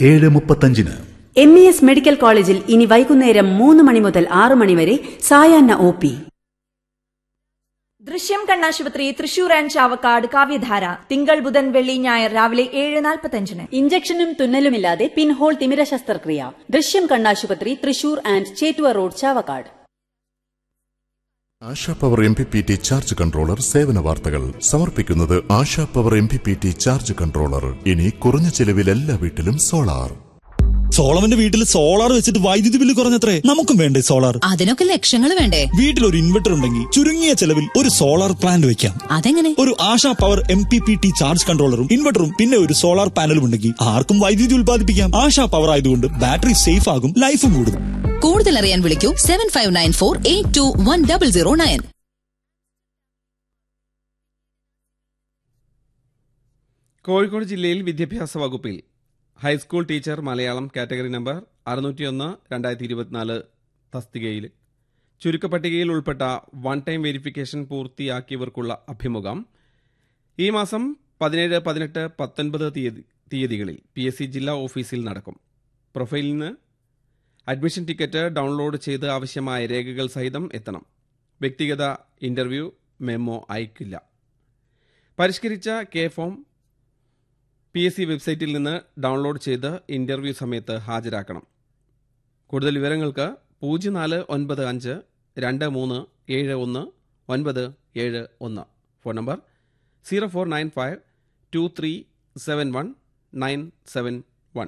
ഏഴ് മുപ്പത്തഞ്ചിന് M E S medical കോളേജിൽ ഇനി വൈകുന്നേരം മൂന്ന് മണി മുതൽ ആറ് മണിവരെ സായാഹ്ന ഒ പി ദൃശ്യം കണ്ണാശുപത്രി തൃശൂർ ആൻഡ് ചാവക്കാട് കാവ്യധാര തിങ്കൾ ബുധൻ വെള്ളി ഞായർ രാവിലെ ഏഴ് നാൽപ്പത്തഞ്ചിന് ഇഞ്ചക്ഷനും തുന്നലുമില്ലാതെ പിൻഹോൾ തിമിര ശസ്ത്രക്രിയ ദൃശ്യം കണ്ണാശുപത്രി Thrissur and Chettuva road Chavakkad Asha power M P P T charge controller സേവന വാർത്തകൾ സമർപ്പിക്കുന്നത് Asha power M P P T charge controller ഇനി കുറഞ്ഞ ചെലവിൽ എല്ലാ വീട്ടിലും സോളാർ സോളമന്റെ വീട്ടിൽ സോളാർ വെച്ചിട്ട് വൈദ്യുതി ബില്ല് കുറഞ്ഞത്രേ നമുക്കും വേണ്ടേ സോളാർ അതിനൊക്കെ ലക്ഷങ്ങൾ വേണ്ടേ വീട്ടിൽ ഒരു ഇൻവെർട്ടർ ഉണ്ടെങ്കിൽ ചുരുങ്ങിയ ചെലവിൽ ഒരു സോളാർ പ്ലാന്റ് വെക്കാം അതെങ്ങനെ ഒരു Asha power M P P T charge കൺട്രോളറും ഇൻവെർട്ടറും പിന്നെ ഒരു സോളാർ പാനലും ഉണ്ടെങ്കിൽ ആർക്കും വൈദ്യുതി ഉൽപ്പാദിപ്പിക്കാം ആശാ പവർ ആയതുകൊണ്ട് ബാറ്ററി സേഫ് ആകും ലൈഫും കൂടും കൂടുതൽ അറിയാൻ വിളിക്കൂ seven five nine four eight two one double zero nine Kozhikode ജില്ലയിൽ വിദ്യാഭ്യാസ വകുപ്പിൽ high school teacher Malayalam category number അറുന്നൂറ്റിയൊന്ന് രണ്ടായിരത്തി ഇരുപത്തിനാല് തസ്തികയിൽ ചുരുക്കപ്പട്ടികയിൽ ഉൾപ്പെട്ട വൺ ടൈം വെരിഫിക്കേഷൻ പൂർത്തിയാക്കിയവർക്കുള്ള അഭിമുഖം ഈ മാസം പതിനേഴ് പതിനെട്ട് പത്തൊൻപത് തീയതി തീയതികളിൽ പി എസ് സി ജില്ലാ ഓഫീസിൽ നടക്കും പ്രൊഫൈലിൽ നിന്ന് അഡ്മിഷൻ ടിക്കറ്റ് ഡൗൺലോഡ് ചെയ്ത് ആവശ്യമായ രേഖകൾ സഹിതം എത്തണം വ്യക്തിഗത ഇന്റർവ്യൂ മെമ്മോ അയക്കില്ല പരിഷ്കരിച്ച K form P S C വെബ്സൈറ്റിൽ നിന്ന് ഡൗൺലോഡ് ചെയ്ത് ഇന്റർവ്യൂ സമയത്ത് ഹാജരാക്കണം കൂടുതൽ വിവരങ്ങൾക്ക് പൂജ്യം നാല് ഒൻപത് അഞ്ച് രണ്ട് മൂന്ന് ഏഴ് ഒന്ന് ഒൻപത് ഏഴ് ഒന്ന് phone number zero four nine five two three seven one nine seven one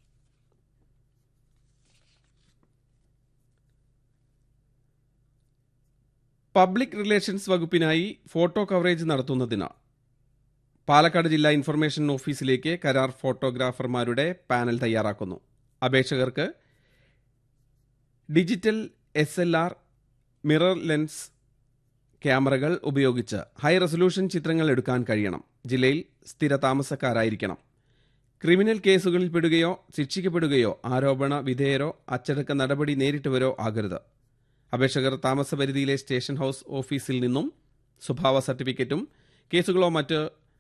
public relations വകുപ്പിനായി ഫോട്ടോ കവറേജ് നടത്തുന്നതിന് പാലക്കാട് ജില്ലാ ഇൻഫർമേഷൻ ഓഫീസിലേക്ക് കരാർ ഫോട്ടോഗ്രാഫർമാരുടെ പാനൽ തയ്യാറാക്കുന്നു അപേക്ഷകർക്ക് digital S L R mirror lens ക്യാമറകൾ ഉപയോഗിച്ച് ഹൈ റെസൊല്യൂഷൻ ചിത്രങ്ങൾ എടുക്കാൻ കഴിയണം ജില്ലയിൽ സ്ഥിര താമസക്കാരായിരിക്കണം ക്രിമിനൽ കേസുകളിൽ പെടുകയോ ശിക്ഷിക്കപ്പെടുകയോ ആരോപണ വിധേയരോ അച്ചടക്ക നടപടി നേരിട്ടവരോ ആകരുത് അപേക്ഷകർ താമസപരിധിയിലെ സ്റ്റേഷൻ ഹൌസ് ഓഫീസിൽ നിന്നും സ്വഭാവ സർട്ടിഫിക്കറ്റും കേസുകളോ മറ്റ്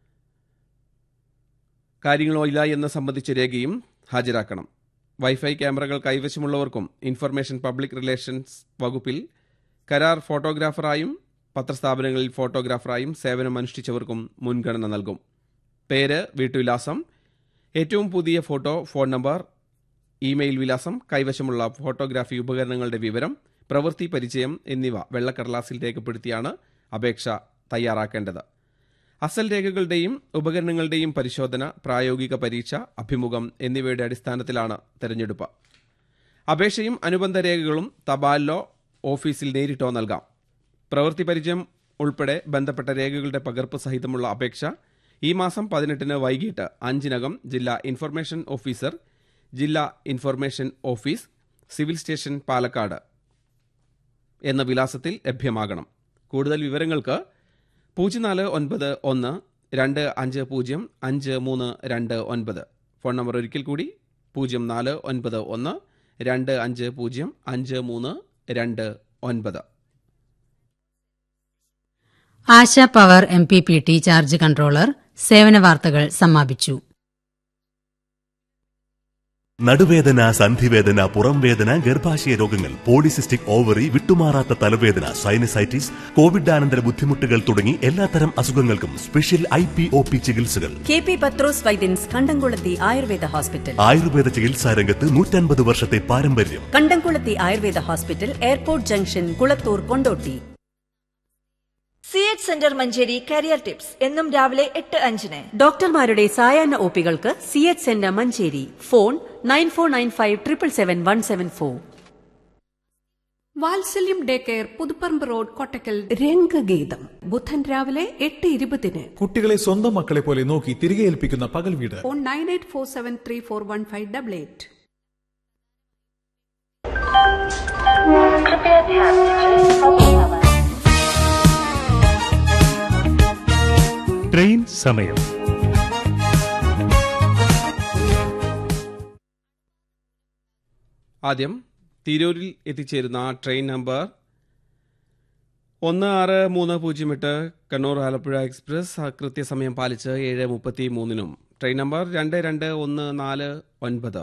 കാര്യങ്ങളോ ഇല്ല എന്ന് സംബന്ധിച്ച രേഖയും ഹാജരാക്കണം വൈഫൈ ക്യാമറകൾ കൈവശമുള്ളവർക്കും ഇൻഫർമേഷൻ പബ്ലിക് റിലേഷൻസ് വകുപ്പിൽ കരാർ ഫോട്ടോഗ്രാഫറായും പത്രസ്ഥാപനങ്ങളിൽ ഫോട്ടോഗ്രാഫറായും സേവനമനുഷ്ഠിച്ചവർക്കും മുൻഗണന നൽകും പേര് വീട്ടുവിലാസം ഏറ്റവും പുതിയ ഫോട്ടോ ഫോൺ നമ്പർ ഇമെയിൽ വിലാസം കൈവശമുള്ള ഫോട്ടോഗ്രാഫി ഉപകരണങ്ങളുടെ വിവരം പ്രവൃത്തി പരിചയം എന്നിവ വെള്ളക്കടലാസിൽ രേഖപ്പെടുത്തിയാണ് അപേക്ഷ തയ്യാറാക്കേണ്ടത് അസൽ രേഖകളുടെയും ഉപകരണങ്ങളുടെയും പരിശോധന പ്രായോഗിക പരീക്ഷ അഭിമുഖം എന്നിവയുടെ അടിസ്ഥാനത്തിലാണ് തെരഞ്ഞെടുപ്പ് അപേക്ഷയും അനുബന്ധ രേഖകളും തപാലിലോ ഓഫീസിൽ നേരിട്ടോ നൽകാം പ്രവൃത്തി പരിചയം ഉൾപ്പെടെ ബന്ധപ്പെട്ട രേഖകളുടെ പകർപ്പ് സഹിതമുള്ള അപേക്ഷ ഈ മാസം പതിനെട്ടിന് വൈകിട്ട് അഞ്ചിനകം ജില്ലാ ഇൻഫർമേഷൻ ഓഫീസർ ജില്ലാ information office civil station Palakkad എന്ന വിലാസത്തിൽ ലഭ്യമാകണം കൂടുതൽ വിവരങ്ങൾക്ക് പൂജ്യം നാല് ഒൻപത് ഒന്ന് രണ്ട് അഞ്ച് പൂജ്യം അഞ്ച് മൂന്ന് രണ്ട് ഒൻപത് ഫോൺ നമ്പർ ഒരിക്കൽ കൂടി പൂജ്യം നാല് ഒൻപത് ഒന്ന് രണ്ട് അഞ്ച് പൂജ്യം അഞ്ച് മൂന്ന് രണ്ട് ഒൻപത് Asha power M P P T charge controller സേവന വാർത്തകൾ സമാപിച്ചു നടുവേദന സന്ധിവേദന പുറംവേദന ഗർഭാശയ രോഗങ്ങൾ പോളിസിസ്റ്റിക് ഓവറി വിട്ടുമാറാത്ത തലവേദന സൈനസൈറ്റിസ് കോവിഡാനന്തര ബുദ്ധിമുട്ടുകൾ തുടങ്ങി എല്ലാത്തരം അസുഖങ്ങൾക്കും special I P O P ചികിത്സകൾ K P Pathros Vaidyans Kandamkulathy Ayurveda hospital Ayurveda ചികിത്സാ രംഗത്ത് നൂറ്റൻപത് വർഷത്തെ പാരമ്പര്യം Kandamkulathy Ayurveda hospital airport junction Kulathur Kondotty C H centre Manjeri career tips എന്നും രാവിലെ എട്ട് അഞ്ചിന് ഡോക്ടർമാരുടെ സായാഹ്ന ഒപികൾക്ക് C H centre Manjeri phone nine four nine five triple seven one seven four വാത്സല്യം day care Puthuparamba road Kottakkal രംഗഗീതം ബുധൻ രാവിലെ എട്ട് ഇരുപതിന് കുട്ടികളെ സ്വന്തം മക്കളെ പോലെ നോക്കി തിരികെ ഏൽപ്പിക്കുന്ന പകൽ വീട് phone nine eight four seven three four one five double eight train സമയം ആദ്യം തിരൂരിൽ എത്തിച്ചേരുന്ന ട്രെയിൻ നമ്പർ ഒന്ന് ആറ് മൂന്ന് പൂജ്യം എട്ട് കണ്ണൂർ ആലപ്പുഴ എക്സ്പ്രസ് കൃത്യസമയം പാലിച്ച് ഏഴ് മുപ്പത്തി മൂന്നിനും ട്രെയിൻ നമ്പർ രണ്ട് രണ്ട് ഒന്ന് നാല് ഒൻപത്